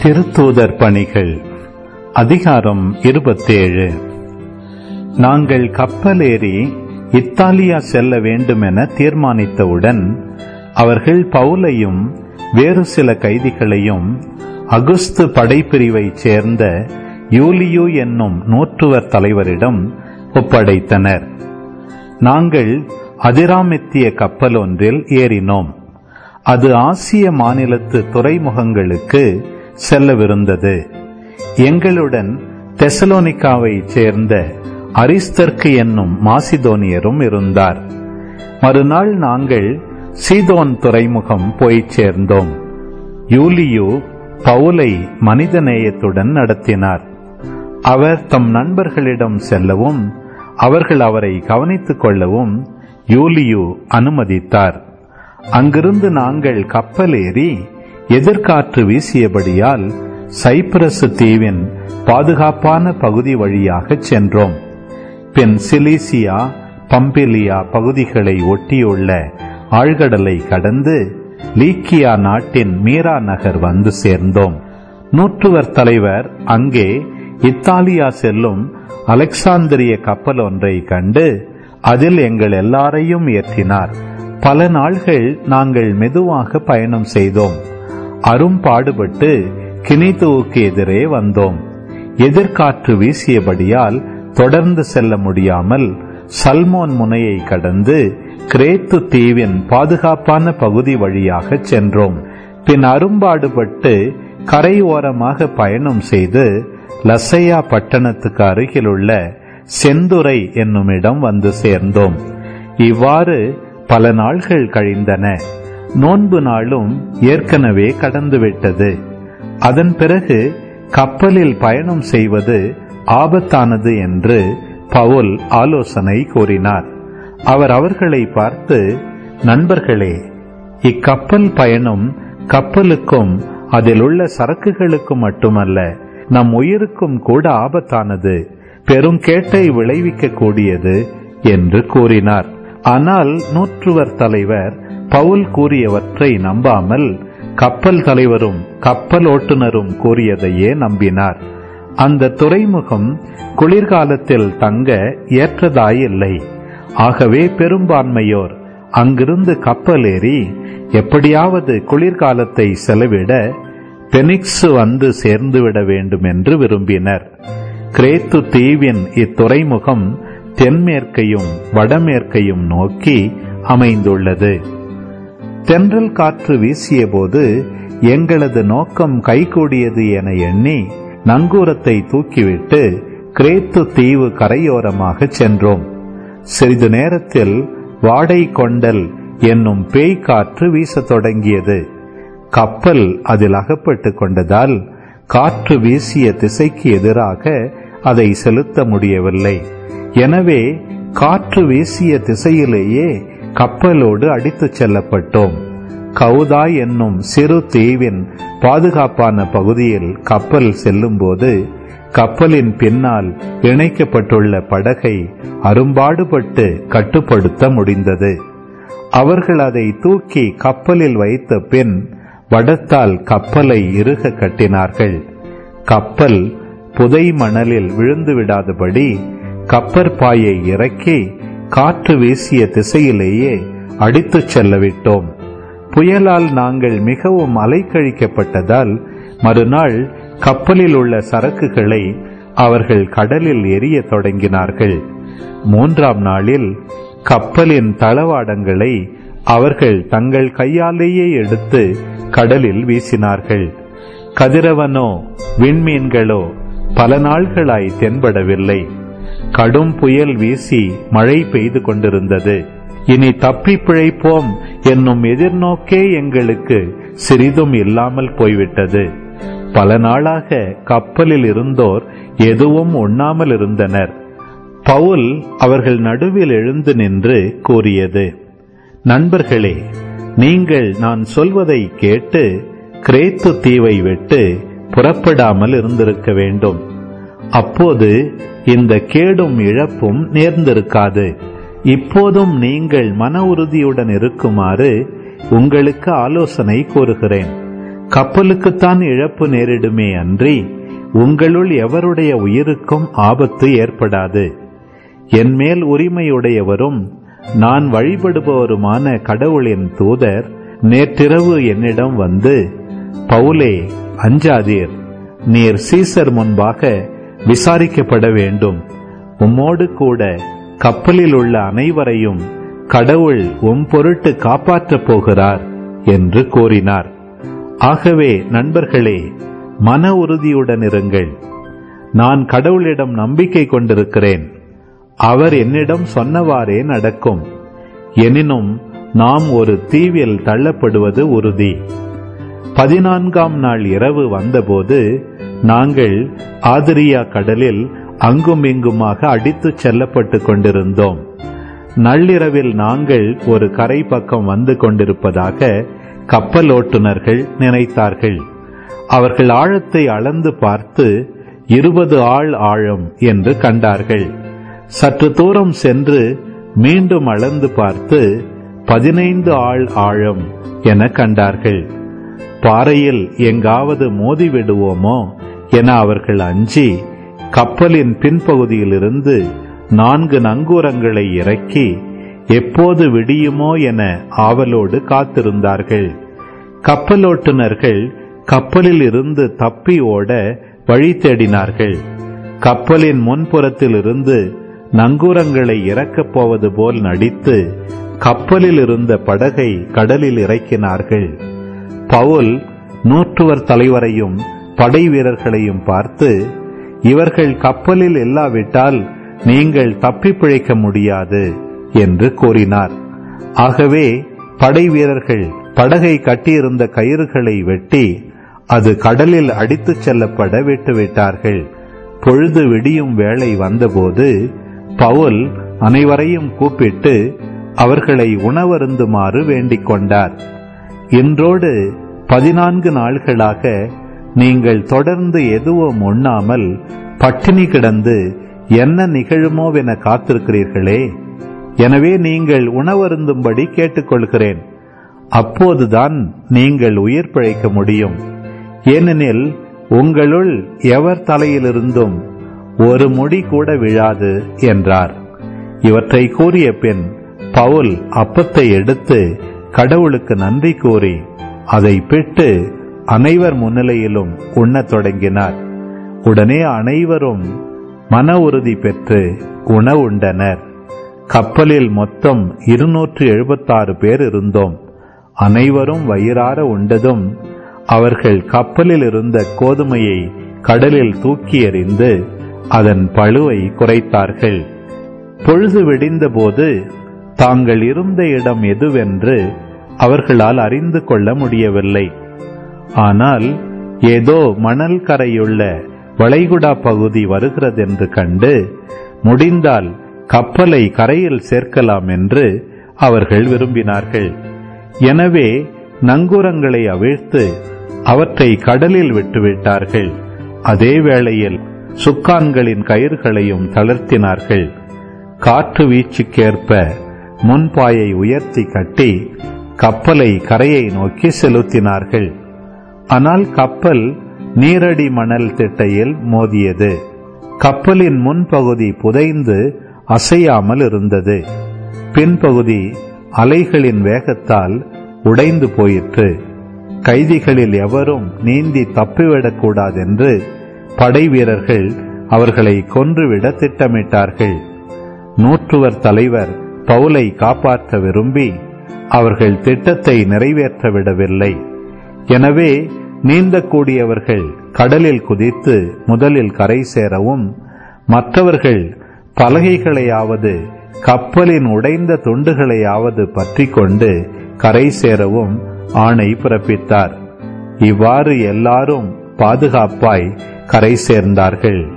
திருத்தூதர் பணிகள் அதிகாரம் இருபத்தேழு நாங்கள் கப்பலேறி இத்தாலியா செல்ல வேண்டுமென தீர்மானித்தவுடன் அவர்கள் பவுலையும் வேறு சில கைதிகளையும் அகுஸ்து படைப்பிரிவைச் சேர்ந்த யூலியு என்னும் நூற்றுவர் தலைவரிடம் ஒப்படைத்தனர் நாங்கள் அதிராமெத்திய கப்பல் ஒன்றில் ஏறினோம் அது ஆசிய மாநிலத்து துறைமுகங்களுக்கு செல்லவிருந்தது எங்களுடன் தெசலோனிக்காவைச் சேர்ந்த அரிஸ்தர்க்கு என்னும் மாசிதோனியரும் இருந்தார் மறுநாள் நாங்கள் சீதோன் துறைமுகம் போய்ச் சேர்ந்தோம் யூலியு பவுலை மனிதநேயத்துடன் நடத்தினார் அவர் தம் நண்பர்களிடம் செல்லவும் அவர்கள் அவரை கவனித்துக் கொள்ளவும் யூலியு அனுமதித்தார் அங்கிருந்து நாங்கள் கப்பலேறி எதிர்காற்று வீசியபடியால் சைப்ரசு தீவின் பாதுகாப்பான பகுதி வழியாக சென்றோம் பின் சிலிசியா பம்பிலியா பகுதிகளை ஒட்டியுள்ள ஆழ்கடலை கடந்து லீக்கியா நாட்டின் மீரா நகர் வந்து சேர்ந்தோம் நூற்றுவர் தலைவர் அங்கே இத்தாலியா செல்லும் அலெக்சாந்திரிய கப்பல் ஒன்றை கண்டு அதில் எங்கள் எல்லாரையும் ஏற்றினார் பல நாள்கள் நாங்கள் மெதுவாக பயணம் செய்தோம் அரும்பாடுபட்டு கினிதுவுக்கு எதிரே வந்தோம் எதிர்காற்று வீசியபடியால் தொடர்ந்து செல்ல முடியாமல் சல்மோன் முனையை கடந்து கிரேத்து தீவின் பாதுகாப்பான பகுதி வழியாக சென்றோம் பின் அரும்பாடுபட்டு கரை ஓரமாக பயணம் செய்து லசையா பட்டணத்துக்கு அருகிலுள்ள செந்துரை என்னும் இடம் வந்து சேர்ந்தோம் இவ்வாறு பல நாள்கள் கழிந்தன நோன்பு நாளும் ஏற்கனவே கடந்துவிட்டது அதன் பிறகு கப்பலில் பயணம் செய்வது ஆபத்தானது என்று பவுல் ஆலோசனை கூறினார் அவர் அவர்களை பார்த்து நண்பர்களே இக்கப்பல் பயணம் கப்பலுக்கும் அதில் உள்ள சரக்குகளுக்கும் மட்டுமல்ல நம் உயிருக்கும் கூட ஆபத்தானது பெருங்கேட்டை விளைவிக்க கூடியது என்று கூறினார் ஆனால் நூற்றுவர் தலைவர் பவுல் கூறியவற்றை நம்பாமல் கப்பல் தலைவரும் கப்பல் ஓட்டுநரும் கூறியதையே நம்பினார் அந்த துறைமுகம் குளிர்காலத்தில் தங்க ஏற்றதாயில்லை ஆகவே பெரும்பான்மையோர் அங்கிருந்து கப்பலேறி எப்படியாவது குளிர்காலத்தை செலவிட பெனிக்ஸு வந்து சேர்ந்துவிட வேண்டும் என்று விரும்பினர் கிரேத்து தீவின் இத்துறைமுகம் தென்மேற்கையும் வடமேற்கையும் நோக்கி அமைந்துள்ளது தென்றல் காற்று வீசியபோது எங்களது நோக்கம் கைகூடியது என எண்ணி நங்கூரத்தை தூக்கிவிட்டு கிரேத்து தீவு கரையோரமாக சென்றோம் சிறிது நேரத்தில் வாடை கொண்டல் என்னும் பேய் காற்று வீசத் தொடங்கியது கப்பல் அதில் அகப்பட்டு கொண்டதால் காற்று வீசிய திசைக்கு எதிராக அதை செலுத்த முடியவில்லை எனவே காற்று வீசிய திசையிலேயே கப்பலோடு அடித்துச் செல்லப்பட்டோம் கவுதா என்னும் சிறு தீவின் பாதுகாப்பான பகுதியில் கப்பல் செல்லும்போது கப்பலின் பின்னால் இணைக்கப்பட்டுள்ள படகை அரும்பாடுபட்டு கட்டுப்படுத்த முடிந்தது அவர்கள் அதை தூக்கி கப்பலில் வைத்த பின் வடத்தால் கப்பலை இறுக கட்டினார்கள் கப்பல் புதை மணலில் விழுந்து விடாதபடி கப்பற்பாயை இறக்கி காற்று வீசிய திசையிலேயே அடித்துச் செல்லவிட்டோம் புயலால் நாங்கள் மிகவும் அலைக்கழிக்கப்பட்டதால் மறுநாள் கப்பலில் உள்ள சரக்குகளை அவர்கள் கடலில் எரிய தொடங்கினார்கள் மூன்றாம் நாளில் கப்பலின் தளவாடங்களை அவர்கள் தங்கள் கையாலேயே எடுத்து கடலில் வீசினார்கள் கதிரவனோ விண்மீன்களோ பல நாள்களாய் தென்படவில்லை கடும் புயல் வீசி மழை பெய்து கொண்டிருந்தது இனி தப்பி பிழைப்போம் என்னும் எதிர்நோக்கே எங்களுக்கு சிறிதும் இல்லாமல் போய்விட்டது பல நாளாக கப்பலில் இருந்தோர் எதுவும் உண்ணாமல் இருந்தனர் பவுல் அவர்கள் நடுவில் எழுந்து நின்று கூறியது நண்பர்களே நீங்கள் நான் சொல்வதை கேட்டு கிரேத்து தீவை விட்டு புறப்படாமல் இருந்திருக்க வேண்டும் அப்போது இந்த கேடும் இழப்பும் நேர்ந்திருக்காது இப்போதும் நீங்கள் மன உறுதியுடன் இருக்குமாறு உங்களுக்கு ஆலோசனை கூறுகிறேன் கப்பலுக்குத்தான் இழப்பு நேரிடுமே அன்றி உங்களுள் எவருடைய உயிருக்கும் ஆபத்து ஏற்படாது என்மேல் உரிமையுடையவரும் நான் வழிபடுபவருமான கடவுளின் தூதர் நேற்றிரவு என்னிடம் வந்து பவுலே அஞ்சாதீர் நீர் சீசர் முன்பாக விசாரிக்கப்பட வேண்டும் உம்மோடு கூட கப்பலில் உள்ள அனைவரையும் கடவுள் உம் பொருட்டு காப்பாற்றப் போகிறார் என்று கூறினார் ஆகவே நண்பர்களே மன உறுதியுடன் இருங்கள் நான் கடவுளிடம் நம்பிக்கை கொண்டிருக்கிறேன் அவர் என்னிடம் சொன்னவாறே நடக்கும் எனினும் நாம் ஒரு தீவில் தள்ளப்படுவது உறுதி பதினான்காம் நாள் இரவு வந்தபோது நாங்கள் ஆதிரியா கடலில் அங்கும் இங்குமாக அடித்துச் செல்லப்பட்டு கொண்டிருந்தோம் நள்ளிரவில் நாங்கள் ஒரு கரை பக்கம் வந்து கொண்டிருப்பதாக கப்பல் ஓட்டுநர்கள் நினைத்தார்கள் அவர்கள் ஆழத்தை அளந்து பார்த்து இருபது ஆள் ஆழம் என்று கண்டார்கள் சற்று தூரம் சென்று மீண்டும் அளந்து பார்த்து பதினைந்து ஆள் ஆழம் என கண்டார்கள் பாறையில் எங்காவது மோதி விடுவோமோ என அவர்கள் அஞ்சி கப்பலின் பின்பகுதியிலிருந்து நான்கு நங்கூரங்களை இறக்கி எப்போது விடியுமோ என ஆவலோடு காத்திருந்தார்கள் கப்பலோட்டுநர்கள் கப்பலில் இருந்து தப்பி ஓட வழி தேடினார்கள் கப்பலின் முன்புறத்தில் இருந்து நங்கூரங்களை இறக்கப் போவது போல் நடித்து கப்பலில் இருந்த படகை கடலில் இறக்கினார்கள் பவுல் நூற்றுவர் தலைவரையும் படை வீரர்களையும் பார்த்து இவர்கள் கப்பலில் இல்லாவிட்டால் நீங்கள் தப்பி பிழைக்க முடியாது என்று கூறினார் ஆகவே படை வீரர்கள் படகை கட்டியிருந்த கயிறுகளை வெட்டி அது கடலில் அடித்துச் செல்லப்பட விட்டுவிட்டார்கள் பொழுது விடியும் வேளை வந்தபோது பவுல் அனைவரையும் கூப்பிட்டு அவர்களை உணவருந்துமாறு வேண்டிக் கொண்டார் இன்றோடு பதினான்கு நாள்களாக நீங்கள் தொடர்ந்து எதுவும் உண்ணாமல் பட்டினி கிடந்து என்ன நிகழுமோவென காத்திருக்கிறீர்களே எனவே நீங்கள் உணவருந்தும்படி கேட்டுக்கொள்கிறேன் அப்போதுதான் நீங்கள் உயிர் பிழைக்க முடியும் ஏனெனில் உங்களுள் எவர் தலையிலிருந்தும் ஒரு முடி கூட விழாது என்றார் இவற்றை கூறிய பின் பவுல் அப்பத்தை எடுத்து கடவுளுக்கு நன்றி கூறி அதை பிட்டு அனைவர் முன்னிலையிலும் உண்ணத் தொடங்கினார் உடனே அனைவரும் மன உறுதி பெற்று உணவுண்டனர் கப்பலில் மொத்தம் இருநூற்று எழுபத்தாறு பேர் இருந்தோம் அனைவரும் வயிறார உண்டதும் அவர்கள் கப்பலில் இருந்த கோதுமையை கடலில் தூக்கி எறிந்து அதன் பழுவை குறைத்தார்கள் பொழுது விடிந்தபோது தாங்கள் இருந்த இடம் எதுவென்று அவர்களால் அறிந்து கொள்ள முடியவில்லை ஆனால் ஏதோ மணல் கரையுள்ள வளைகுடா பகுதி வருகிறதென்று கண்டு முடிந்தால் கப்பலை கரையில் சேர்க்கலாம் என்று அவர்கள் விரும்பினார்கள் எனவே நங்கூரங்களை அவிழ்த்து அவற்றை கடலில் விட்டுவிட்டார்கள் அதே வேளையில் சுக்கான்களின் கயிறுகளையும் தளர்த்தினார்கள் காற்று வீச்சுக்கேற்ப முன்பாயை உயர்த்தி கட்டி கப்பலை கரையை நோக்கி செலுத்தினார்கள் ஆனால் கப்பல் நீரடி மணல் திட்டையில் மோதியது கப்பலின் முன்பகுதி புதைந்து அசையாமல் இருந்தது பின்பகுதி அலைகளின் வேகத்தால் உடைந்து போயிற்று கைதிகளில் எவரும் நீந்தி தப்பிவிடக்கூடாதென்று படை வீரர்கள் அவர்களை கொன்றுவிட திட்டமிட்டார்கள் நூற்றுவர் தலைவர் பவுலை காப்பாற்ற விரும்பி அவர்கள் திட்டத்தை நிறைவேற்ற விடவில்லை எனவே நீந்தக்கூடியவர்கள் கடலில் குதித்து முதலில் கரை சேரவும் மற்றவர்கள் பலகைகளையாவது கப்பலின் உடைந்த துண்டுகளையாவது பற்றி கொண்டு கரை சேரவும் ஆணை பிறப்பித்தார் இவ்வாறு எல்லாரும் பாதுகாப்பாய் கரை சேர்ந்தார்கள்